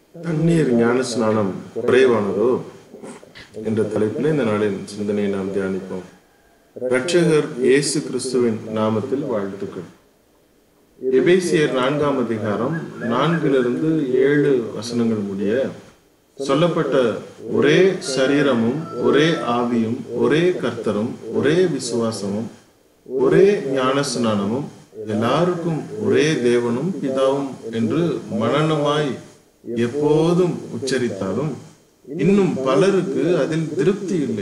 தண்ணீர் ஞான ஸ்நானம் குறைவானதோ என்ற தலைப்பில் இந்த நாளின் சிந்தனையை நாம் தியானிப்போம் இரட்சகர் இயேசு கிறிஸ்துவின் நாமத்தில் வாழ்த்துக்கள் எபேசியர் நான்காம் அதிகாரம் நான்கிலிருந்து ஏழு வசனங்கள் முடிய சொல்லப்பட்ட ஒரே சரீரமும் ஒரே ஆவியும் ஒரே கர்த்தரும் ஒரே விசுவாசமும் ஒரே ஞானஸ்நானமும் எல்லாருக்கும் ஒரே தேவனும் பிதாவும் என்று மனனமாய் எப்போதும் உச்சரித்தாலும் இன்னும் பலருக்கு அதில் திருப்தி இல்லை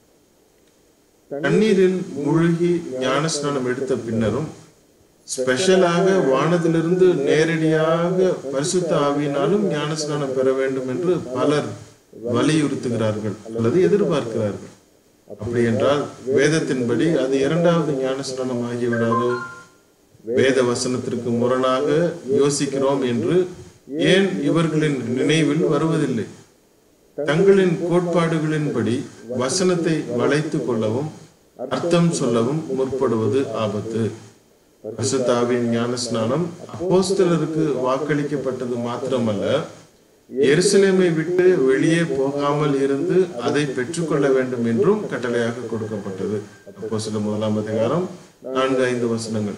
தண்ணீரில் மூழ்கி ஞானஸ்நானம் எடுத்த பின்னரும் ஸ்பெஷலாக வானத்திலிருந்து நேரடியாக பரிசுத்த ஆவியினாலும் ஞானஸ்நானம் பெற வேண்டும் என்று பலர் வலியுறுத்துகிறார்கள் அல்லது எதிர்பார்க்கிறார்கள் அப்படி என்றால் வேதத்தின்படி அது இரண்டாவது ஞானஸ்நானம் ஆகிவிடாதோ வேத வசனத்திற்கு முரணாக யோசிக்கிறோம் என்று ஏன் இவர்களின் நினைவில் வருவதில்லை தங்களின் கோட்பாடுகளின்படி வசனத்தை வளைத்து கொள்ளவும் அர்த்தம் சொல்லவும் முற்படுவது ஆபத்து பரிசுத்தாவின் ஞானஸ்நானம் அப்போஸ்தலருக்கு வாக்களிக்கப்பட்டது மாத்திரமல்ல எருசலேமை விட்டு வெளியே போகாமல் இருந்து அதை பெற்றுக்கொள்ள வேண்டும் என்றும் கட்டளையாக கொடுக்கப்பட்டது அப்போ சில முதலாம் அதிகாரம் நான்கு ஐந்து வசனங்கள்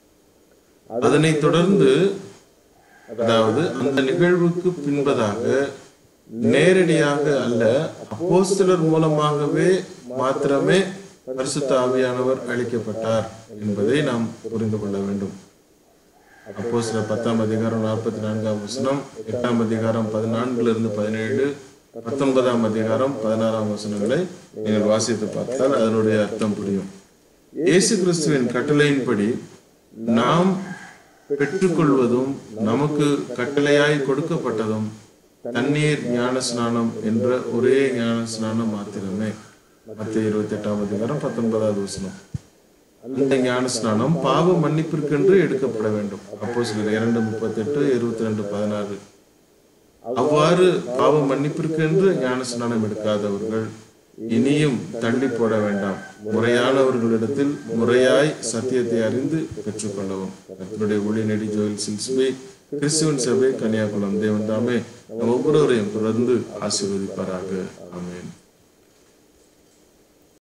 அதனைத் தொடர்ந்து அதாவது அந்த நிகழ்வுக்கு பின்பதாக நேரடியாக அல்ல அப்போஸ்தலர் மூலமாகவே மாத்திரமே பரிசுத்த ஆவியானவர் அளிக்கப்பட்டார் என்பதை நாம் புரிந்து கொள்ள வேண்டும் அப்போ சில பத்தாம் அதிகாரம் நாற்பத்தி நான்காம் வசனம் எட்டாம் அதிகாரம் பதினான்குல இருந்து பதினேழு பத்தொன்பதாம் அதிகாரம் பதினாறாம் வசனங்களை நீங்கள் வாசித்து பார்த்தால் அதனுடைய அர்த்தம் புரியும் இயேசு கிறிஸ்துவின் கட்டளையின்படி நாம் பெற்றுக்கொள்வதும் நமக்கு கட்டளையாய் கொடுக்கப்பட்டதும் தண்ணீர் ஞான ஸ்நானம் என்ற ஒரே ஞான ஸ்நானம் மாத்திரமே மத்திய இருபத்தி எட்டாம் அதிகாரம் பத்தொன்பதாவது வசனம் அந்த ஞான ஸ்நானம் பாவ மன்னிப்பிற்கென்று எடுக்கப்பட வேண்டும் அப்போ சிலர் இரண்டு முப்பத்தி எட்டு இருபத்தி ரெண்டு பதினாறு அவ்வாறு பாவ மன்னிப்பிற்கென்று ஞான ஸ்நானம் எடுக்காதவர்கள் இனியும் தள்ளி போட வேண்டாம் முறையானவர்களிடத்தில் முறையாய் சத்தியத்தை அறிந்து பெற்றுக்கொள்ளவும் கர்த்தருடைய ஒளி நெடி ஜோயில் சில்ஸ்பே கிறிஸ்துவன் சபை கன்னியாகுளம் தேவன் தாமே நம் ஒவ்வொருவரையும் தொடர்ந்து ஆசீர்வதிப்பாராக ஆமென்